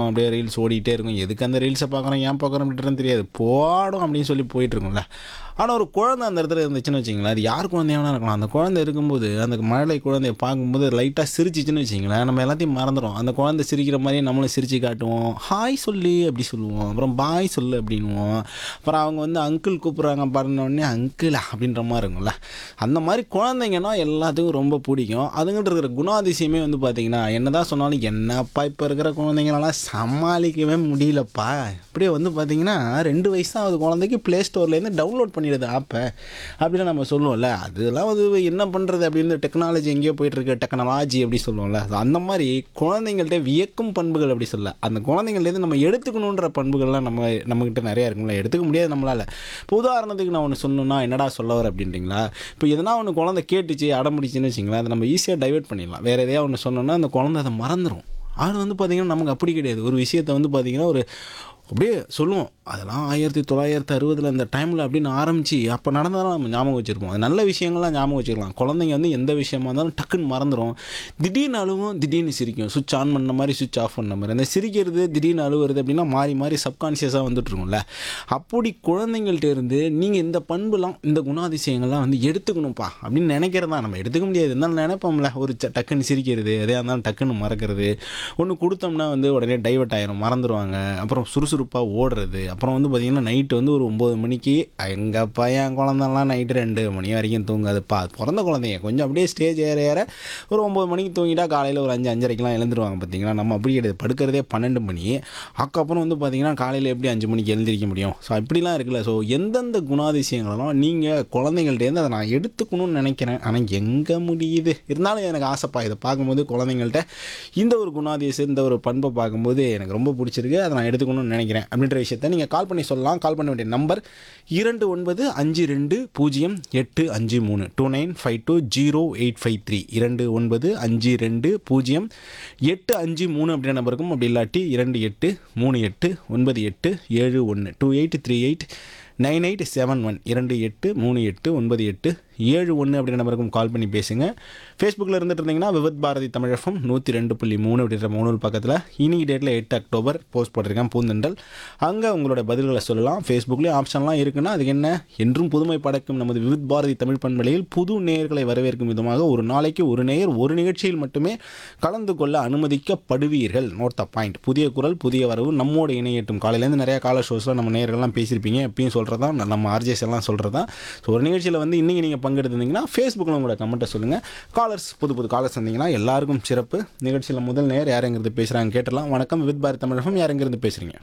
இருக்கும் அப்படியே ரீல்ஸ் ஓடிட்டே இருக்கும் எதுக்கு அந்த ரீல்ஸை பார்க்குறோம் ஏன் பார்க்குறோம் அப்படின்றது தெரியாது போடும் அப்படின்னு சொல்லி போயிட்டு இருக்கும்ல ஆனால் ஒரு குழந்தை அந்த இடத்துல இருந்துச்சுன்னு வச்சிங்களேன் அது யார் குழந்தையானா இருக்கலாம் அந்த குழந்தை இருக்கும்போது அந்த மழலை குழந்தைய பார்க்கும்போது லைட்டாக சிரிச்சிச்சுன்னு வச்சிங்களேன் நம்ம எல்லாத்தையும் மறந்துடும் அந்த குழந்தை சிரிக்கிற மாதிரியே நம்மளும் சிரிச்சு காட்டுவோம் ஹாய் சொல்லு அப்படி சொல்லுவோம் அப்புறம் பாய் சொல்லு அப்படின்னுவோம் அப்புறம் அவங்க வந்து அங்கிள் கூப்பிட்றாங்க பாருன உடனே அங்கிள் அப்படின்ற மாதிரி இருக்கும்ல அந்த மாதிரி குழந்தைங்கன்னா எல்லாத்துக்கும் ரொம்ப பிடிக்கும் அதுங்கிட்ட இருக்கிற குணாதிசயமே வந்து பார்த்தீங்கன்னா என்னதான் சொன்னாலும் என்னப்பா இப்போ இருக்கிற குழந்தைங்களெல்லாம் சமாளிக்கவே முடியலப்பா இப்படியே வந்து பார்த்தீங்கன்னா ரெண்டு வயசு தான் ஆகுது குழந்தைக்கு ப்ளே ஸ்டோர்லேருந்து டவுன்லோட் பண்ணிடுது ஆப்பை அப்படின்னு நம்ம சொல்லுவோம்ல அதெல்லாம் வந்து என்ன பண்ணுறது அப்படின்னு டெக்னாலஜி எங்கேயோ போயிட்டுருக்கு டெக்னாலஜி அப்படி சொல்லுவோம்ல அது அந்த மாதிரி குழந்தைங்கள்ட்ட வியக்கும் பண்புகள் அப்படி சொல்ல அந்த குழந்தைங்கள்லேருந்து நம்ம எடுத்துக்கணுன்ற பண்புகள்லாம் நம்ம நம்மக்கிட்ட நிறையா இருக்கும்ல எடுத்துக்க முடியாது நம்மளால் இப்போ உதாரணத்துக்கு நான் ஒன்று சொல்லணும்னா என்னடா சொல்ல வர அப்படின்றீங்களா இப்போ எதனா ஒன்று குழந்தை கேட்டுச்சு அடம்பிடிச்சுன்னு வச்சிங்களேன் அதை நம்ம ஈஸியாக டைவர்ட் பண்ணிடலாம் வேறு எதையா ஒன்று சொன்னோன்னா அந்த குழந்தை அதை மறந்துடும் அது வந்து பார்த்திங்கன்னா நமக்கு அப்படி கிடையாது ஒரு விஷயத்தை வந்து பார்த்திங்கன்னா ஒரு அப்படியே சொல்லுவோம் அதெல்லாம் ஆயிரத்தி தொள்ளாயிரத்தி அறுபதில் அந்த டைமில் அப்படின்னு ஆரம்பித்து அப்போ நடந்ததெல்லாம் நம்ம ஞாபகம் வச்சுருப்போம் அது நல்ல விஷயங்கள்லாம் ஞாபகம் வச்சுக்கலாம் குழந்தைங்க வந்து எந்த விஷயமா இருந்தாலும் டக்குன்னு மறந்துடும் திடீர்னு அழுவும் திடீர்னு சிரிக்கும் சுவிட்ச் ஆன் பண்ண மாதிரி சுவிட்ச் ஆஃப் பண்ண மாதிரி அந்த சிரிக்கிறது திடீர்னு அழுவுறது அப்படின்னா மாறி மாறி சப்கான்ஷியஸாக வந்துட்டுருக்கும்ல அப்படி குழந்தைங்கள்ட்ட இருந்து நீங்கள் இந்த பண்புலாம் இந்த குணாதிசயங்கள்லாம் வந்து எடுத்துக்கணும்ப்பா அப்படின்னு நினைக்கிறதா நம்ம எடுத்துக்க முடியாது இருந்தாலும் நினைப்போம்ல ஒரு ச- டக்குன்னு சிரிக்கிறது எதையாக இருந்தாலும் டக்குன்னு மறக்கிறது ஒன்று கொடுத்தோம்னா வந்து உடனே டைவர்ட் ஆயிரும் மறந்துடுவாங்க அப்புறம் சுறுசுறுப்பாக ஓடுறது அப்புறம் வந்து பார்த்திங்கன்னா நைட்டு வந்து ஒரு ஒம்பது மணிக்கு எங்கள் பையன் குழந்தெல்லாம் நைட்டு ரெண்டு மணி வரைக்கும் தூங்காதுப்பா பிறந்த குழந்தைங்க கொஞ்சம் அப்படியே ஸ்டேஜ் ஏற ஏற ஒரு ஒம்பது மணிக்கு தூங்கிட்டா காலையில் ஒரு அஞ்சு அஞ்சரைக்கெலாம் எழுந்துருவாங்க பார்த்தீங்களா நம்ம அப்படி கிடையாது படுக்கிறதே பன்னெண்டு மணி அதுக்கப்புறம் வந்து பார்த்திங்கன்னா காலையில் எப்படி அஞ்சு மணிக்கு எழுந்திரிக்க முடியும் ஸோ இப்படிலாம் இருக்குல்ல ஸோ எந்தெந்த குணாதிசயங்களெல்லாம் நீங்கள் குழந்தைங்கள்ட்டேருந்து அதை நான் எடுத்துக்கணும்னு நினைக்கிறேன் ஆனால் எங்கே முடியுது இருந்தாலும் எனக்கு ஆசைப்பா இதை பார்க்கும்போது குழந்தைங்கள்ட்ட இந்த ஒரு குணாதிசயம் இந்த ஒரு பண்பை பார்க்கும்போது எனக்கு ரொம்ப பிடிச்சிருக்கு அதை நான் எடுத்துக்கணும்னு நினைக்கிறேன் அப்படின்ற விஷயத்த நீங்கள் கால் பண்ணி சொல்லலாம் கால் பண்ண வேண்டிய நம்பர் இரண்டு ஒன்பது அஞ்சு ரெண்டு பூஜ்ஜியம் எட்டு அஞ்சு மூணு two nine five two zero eight five three இரண்டு ஒன்பது அஞ்சு ரெண்டு பூஜ்ஜியம் எட்டு அஞ்சு மூணு அப்படின்ற நம்பருக்கும் அப்படி இல்லாட்டி இரண்டு எட்டு மூணு எட்டு ஒன்பது எட்டு ஏழு ஒன்று two eight three eight nine eight seven one இரண்டு எட்டு மூணு எட்டு ஒன்பது எட்டு ஏழு ஒன்று அப்படின்ற நம்பருக்கும் கால் பண்ணி பேசுங்க ஃபேஸ்புக்கில் இருந்துட்டு இருந்தீங்கன்னா விவத் பாரதி தமிழகம் நூற்றி ரெண்டு புள்ளி மூணு அப்படின்ற மூணு பக்கத்தில் இன்னைக்கு டேட்டில் எட்டு அக்டோபர் போஸ்ட் போட்டிருக்கேன் பூந்தெண்டல் அங்கே உங்களோட பதில்களை சொல்லலாம் ஃபேஸ்புக்லேயும் ஆப்ஷன்லாம் இருக்குன்னா அதுக்கு என்ன என்றும் புதுமை படைக்கும் நமது விவித் பாரதி தமிழ் பண்பலையில் புது நேயர்களை வரவேற்கும் விதமாக ஒரு நாளைக்கு ஒரு நேயர் ஒரு நிகழ்ச்சியில் மட்டுமே கலந்து கொள்ள அனுமதிக்கப்படுவீர்கள் நோட் த பாயிண்ட் புதிய குரல் புதிய வரவு நம்மோடு இணையட்டும் காலையிலேருந்து நிறைய கால ஷோஸில் நம்ம நேயர்கள்லாம் பேசியிருப்பீங்க எப்பயும் சொல்கிறதா நம்ம ஆர்ஜேஸ் எல்லாம் சொல்கிறதா ஸோ ஒரு நிகழ்ச்சியில் வந்து இன்றைக்கி நீங்கள் பங்கெடுத்திருந்தீங்கன்னா ஃபேஸ்புக்கில் உங்களோட கமெண்ட்டை சொல்லுங்கள் காலர்ஸ் புது புது காலர்ஸ் வந்தீங்கன்னா எல்லாருக்கும் சிறப்பு நிகழ்ச்சியில் முதல் நேர் யாருங்கிறது பேசுகிறாங்க கேட்டலாம் வணக்கம் வித் பாரத் தமிழகம் யாருங்கிறது பேசுகிறீங்க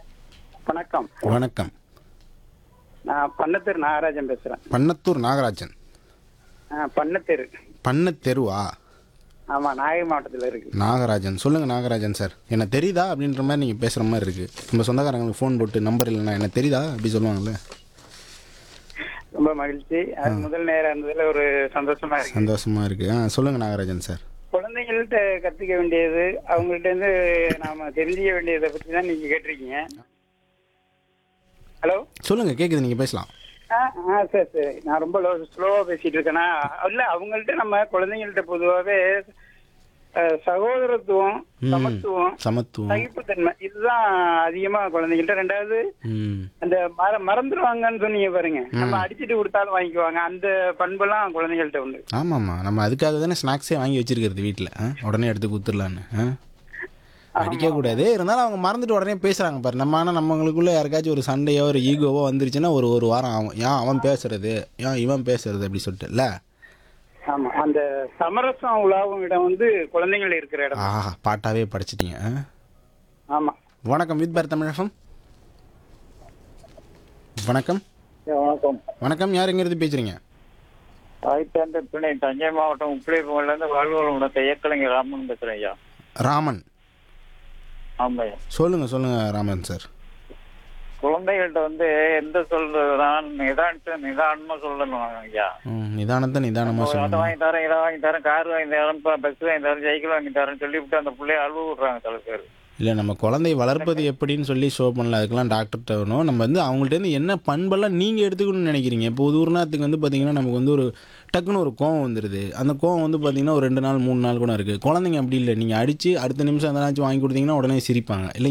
வணக்கம் வணக்கம் நான் பண்ணத்தெரு நாகராஜன் பேசுறேன் பன்னத்தூர் நாகராஜன் ஆ, பண்ணத்தெரு பண்ண தெருவா ஆமா நாகை மாவட்டத்துல இருக்கு நாகராஜன் சொல்லுங்கள் நாகராஜன் சார் என்ன தெரியுதா அப்படின்ற மாதிரி நீங்கள் பேசுகிற மாதிரி இருக்குது நம்ம சொந்தக்காரங்களுக்கு ஃபோன் போட்டு நம்பர் இல்லைன்னா என்ன தெரியுதா அப்படி சொல்லுவாங்கல்ல ரொம்ப மகிழ்ச்சி அது முதல் நேரம் இருந்ததுல ஒரு சந்தோஷமா இருக்கு சந்தோஷமாக இருக்குது ஆ சொல்லுங்கள் நாகராஜன் சார் குழந்தைங்கள்ட்ட கத்துக்க வேண்டியது அவங்கள்ட்ட இருந்து நாம தெரிஞ்சுக்க வேண்டியதை பத்தி தான் நீங்க கேட்டிருக்கீங்க ஹலோ சொல்லுங்கள் கேட்குது நீங்கள் பேசலாம் ஆ ஆ சரி சரி நான் ரொம்ப ஸ்லோவா பேசிட்டு இருக்கேனா இல்ல அவங்கள்ட்ட நம்ம குழந்தைங்கள்ட்ட பொதுவாகவே அஹ், சகோதரத்துவம் சமத்துவம் சமத்துவம் சகிப்புத்தன்மை இதுதான் அதிகமா குழந்தைங்கள்ட்ட ரெண்டாவது ம் அந்த மற மறந்துடுவாங்கன்னு சொன்னீங்க பாருங்க நம்ம அடிச்சிட்டு கொடுத்தாலும் வாங்கிக்குவாங்க அந்த பண்பெல்லாம் குழந்தைகள்ட்ட உண்டு ஆமாம்மா நம்ம அதுக்காக தானே ஸ்நாக்ஸே வாங்கி வச்சிருக்கிறது வீட்டில் உடனே எடுத்து கொடுத்துடலான்னு அடிக்கக்கூடாது இருந்தாலும் அவங்க மறந்துட்டு உடனே பேசுகிறாங்க பாரு நம்ம ஆனால் நம்மளுக்குள்ளே யாருக்காச்சும் ஒரு சண்டையோ ஒரு ஈகோவோ வந்துருச்சுன்னா ஒரு ஒரு வாரம் ஆகும் ஏன் அவன் பேசுறது ஏன் இவன் பேசுறது அப்படி சொல்லிட்டு இல்லை ஆமா அந்த சமரசம் உலாவும் இடம் வந்து குழந்தைகள் இருக்கிற இடம் ஆஹா பாட்டாவே படிச்சிட்டீங்க ஆ? ஆமா வணக்கம் வித் பார் தமிழகம் வணக்கம் வணக்கம் வணக்கம் யார் எங்கிறது பேசுறீங்க தாய்த்தாண்ட துணை தஞ்சை மாவட்டம் உப்பிலிப்பூங்கல்ல இருந்து வாழ்வோட இயக்கலைஞர் ராமன் பேசுறேன் ஐயா ராமன் ஆமாய்யா சொல்லுங்க சொல்லுங்க ராமன் சார் குழந்தைகள்கிட்ட வந்து எந்த சொல்றதுதான் நிதானத்தை நிதானமா சொல்லணும் ஐயா ம், நிதானத்தை நிதானமாக அதை சொல்லுங்க வாங்கி தரேன் இதை வாங்கி தரேன் கார் வாங்கி தரேன் பஸ் வாங்கி தரேன் சைக்கிள் வாங்கி தரேன் சொல்லிவிட்டு அந்த பிள்ளைய அழுவ விடுறாங்க சில பேர் இல்லை நம்ம குழந்தைய வளர்ப்பது எப்படின்னு சொல்லி ஷோ பண்ணல அதுக்கெல்லாம் டாக்டர்கிட்ட வரணும் நம்ம வந்து அவங்கள்ட்டேருந்து என்ன பண்பெல்லாம் நீங்கள் எடுத்துக்கணும்னு நினைக்கிறீங்க இப்போ ஒரு உதாரணத்துக்கு வந்து பார்த்தீங்கன்னா நமக்கு வந்து ஒரு டக்குன்னு ஒரு கோவம் வந்துடுது அந்த கோவம் வந்து பார்த்தீங்கன்னா ஒரு ரெண்டு நாள் மூணு நாள் கூட இருக்குது குழந்தைங்க அப்படி இல்லை நீங்கள் அடித்து அடுத்த நிமிஷம் எதனாச்சும் வாங்கி கொடுத்தீங்கன்னா உடனே சிரிப்பாங்க இல்லை